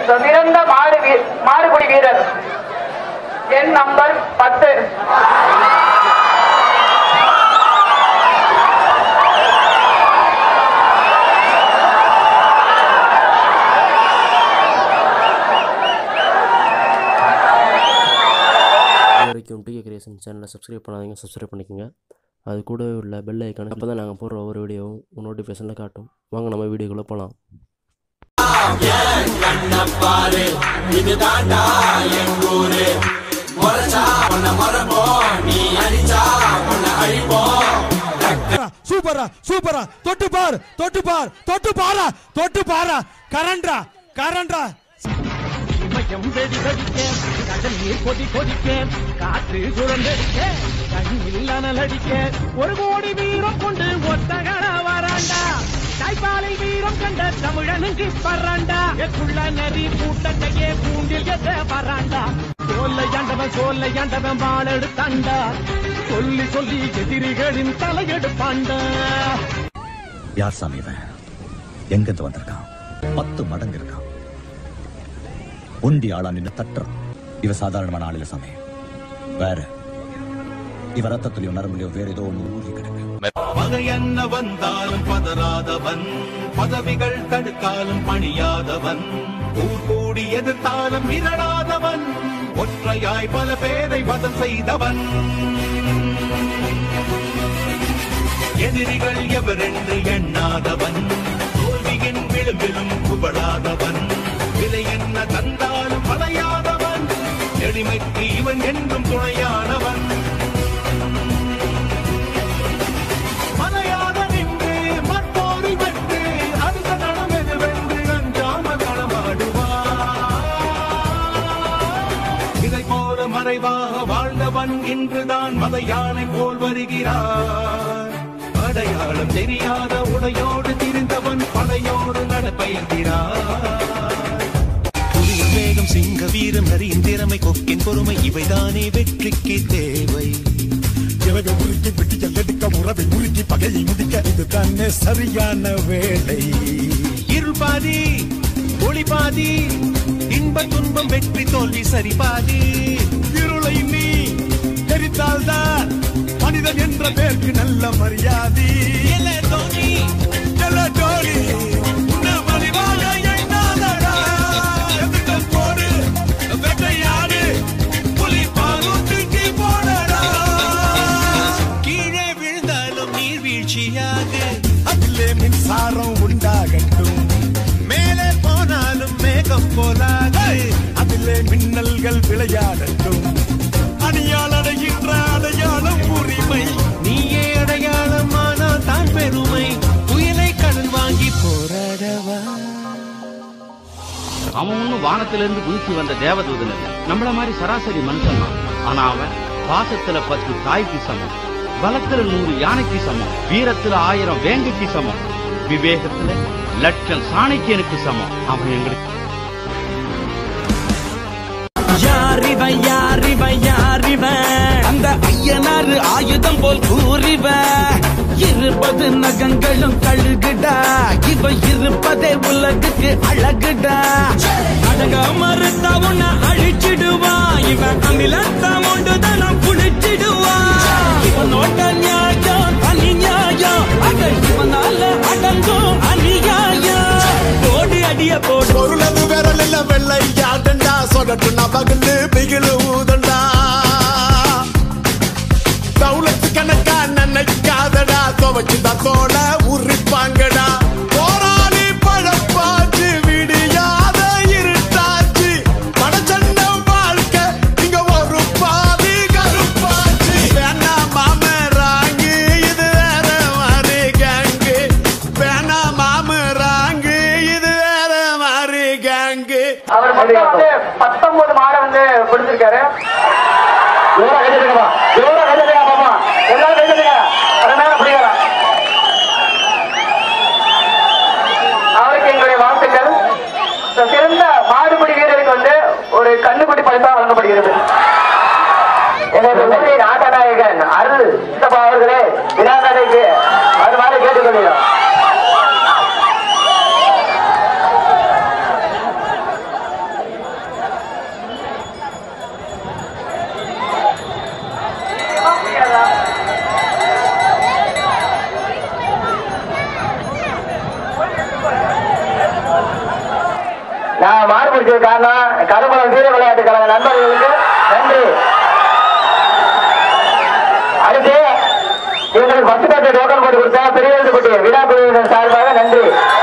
சிறந்த மாடு வீ- மாடுபிடி வீரர் எண் நம்பர் பத்து இது வரைக்கும் டிகே கிரியேஷன் சேனலை சப்ஸ்கிரைப் பண்ணாதீங்க சப்ஸ்கிரைப் பண்ணிக்கோங்க அது கூடவே உள்ள பெல் ஐக்கான அப்போ தான் நாங்கள் போடுற ஒவ்வொரு வீடியோவும் நோட்டிஃபிகேஷனில் காட்டும் வாங்க நம்ம வீடியோக்குள்ளே போகலாம் சூப்பரா சூப்பரா தொட்டு பார் தொட்டு பார் தொட்டு பாரா தொட்டு பாரா கரண்டா கரண்டா இமயம் வெடி வெடிக்க கடல் நீர் கொதி கொதிக்க காற்று சுழந்தடிக்க கண்ணில் அனல் அடிக்க ஒரு கோடி வீரம் கொண்டு ஒத்தகட வராண்டா தாய்ப்பாலை வீரம் கண்ட தமிழனுக்கு பறாண்டா எக்குள்ள நரி கூட்டத்தையே கூண்டில் எத்த வராண்டா சோல்லை ஆண்டவன் சோல்லை ஆண்டவன் வாழெடுத்தாண்டா சொல்லி சொல்லி எதிரிகளின் தலையெடுப்பாண்டா யார் சாமி இவன் எங்கிருந்து வந்திருக்கான் பத்து மடங்கு இருக்கான் ஒண்டி ஆளா நின்னு தட்டுறான் இவ சாதாரணமான ஆள் இல்ல சாமி வேற இவ ரத்தத்திலயோ நரம்புலயோ வேற ஏதோ ஒண்ணு ஊறி கிடக்கு பகை என்ன வந்தாலும் பதறாதவன் பதவிகள் தடுத்தாலும் பணியாதவன் ஊர் கூடி எதிர்த்தாலும் மிரளாதவன் ஒற்றையாய் பல பேரை வதம் செய்தவன் எதிரிகள் எவரென்று எண்ணாதவன் தோல்வியின் விளிம்பிலும் குபடாதவன் விலை என்ன தந்தாலும் வளையாதவன் எளிமைக்கு இவன் என்றும் துணையானவன் மலையாக நின்று மற்றோரை வென்று அடுத்த நடம் எதுவென்று அஞ்சாமல் களமாடுவார் இதை போல மறைவாக வாழ்ந்தவன் இன்றுதான் மத யானை போல் வருகிறார் அடையாளம் தெரியாத உடையோடு திரிந்தவன் படையோடு நடப்பயர்கிறார் புலியின் வேகம் சிங்க வீரம் நரியின் திறமை கொக்கின் பொறுமை இவைதானே வெற்றிக்கு தேவை இவக உருக்கி விட்டிகள் எடுக்க உறவை உருக்கி பகையை முடிக்க இது தானே சரியான வேலை இருள் பாதி ஒளி பாதி இன்ப துன்பம் வெற்றி தோல்வி சரி பாதி இருளை நீ தெரித்தால்தான் மனிதன் என்ற பேருக்கு நல்ல மரியாதை எல்லை தோனி எல்லா ஜோடி உன்னை மலிவாக எண்ணாதடா. எதிர்த்தல் போடு, வேட்டையாடு, புலி பாலூட்டிக்கு போடடா. கீழே விழுந்தாலும் நீர் வீழ்ச்சியாக அதிலே மின்சாரம் உண்டாகட்டும் மேலே போனாலும் மேகம் போலாது அதிலே மின்னல்கள் விளையாடட்டும் அணியால் அடைகின்ற அடையாளம் உரிமை நீயே அடையாளம் ஆனால் தான் பெருமை புயலை கடன் வாங்கி போராடவா அவன் ஒன்னும் வானத்திலிருந்து குதிச்சு வந்த தேவதூதன் இல்ல நம்மள மாதிரி சராசரி மனுஷன் தான் ஆனா அவன் பாசத்துல பத்து தாய்க்கு சமம் பலத்துல நூறு யானைக்கு சமம் வீரத்துல ஆயிரம் வேங்கைக்கு சமம் விவேகத்துல லட்சம் சாணக்கியனுக்கு சமம் அவன் எங்களுக்கு யாரிவன் யாரிவன் யாரிவன் அந்த ஐயனாறு ஆயுதம் போல் கூறிவன் இருபது நகங்களும் கழுகுடா இவ இருப்பதே உலகுக்கு அழகுடா அழக மறுத்த உன்னை அழிச்சிடுவான் இவன் அமிலத்த உண்டு தனம் குளிச்சிடுவான் இவனோட நியாயம் தனி நியாயம் அக இவனால அடங்கும் அநியாயம் போடு அடிய போடு பொருளது விரலில் வெள்ளை யாட்டண்டா சொடட்டு நபகுன்னு பிகிழு ஊதண்டா தௌலத்து கணக்கா நினைக்காதடா துவச்சுதா தோட உரிப்பாங்கடா போராளி பழப்பாச்சு விடியாத இருட்டாச்சு படச்சண்ட வாழ்க்கை இங்க ஒரு பாதி கருப்பாச்சு வேணா மாமராங்கி இது வேற மாதிரி கேங்கு வேணா மாமராங்கு இது வேற மாதிரி கேங்கு அவர் மொத்தம் வந்து பத்தொன்பது மாடை வந்து கொடுத்திருக்காரு ஜோரா கைதட்டுங்கப்பா ஜோரா கைதட்டுங்க பாப்பா எல்லாரும் கைதட்டுங்க ஒரு நேரம் பிடிக்கலாம் அவருக்கு எங்களுடைய வாழ்த்துக்கள் இந்த சிறந்த மாடுபிடி வீரருக்கு வந்து ஒரு கண்ணுக்குட்டி பரிசா வழங்கப்படுகிறது எனது ஊரின் நாட்டநாயகன் அருள் சித்தப்பா அவர்களே வினாக்கடைக்கு வருமாறு கேட்டுக்கொள்கிறோம் முடிச்சது காரணம் கருமலம் வீர விளையாட்டு கழக நண்பர்களுக்கு நன்றி அடுத்து இவங்களுக்கு பஸ் கட்டு டோக்கன் போட்டு கொடுத்தா பெரியவர்கள் பட்டி விழா குழுவினர் சார்பாக நன்றி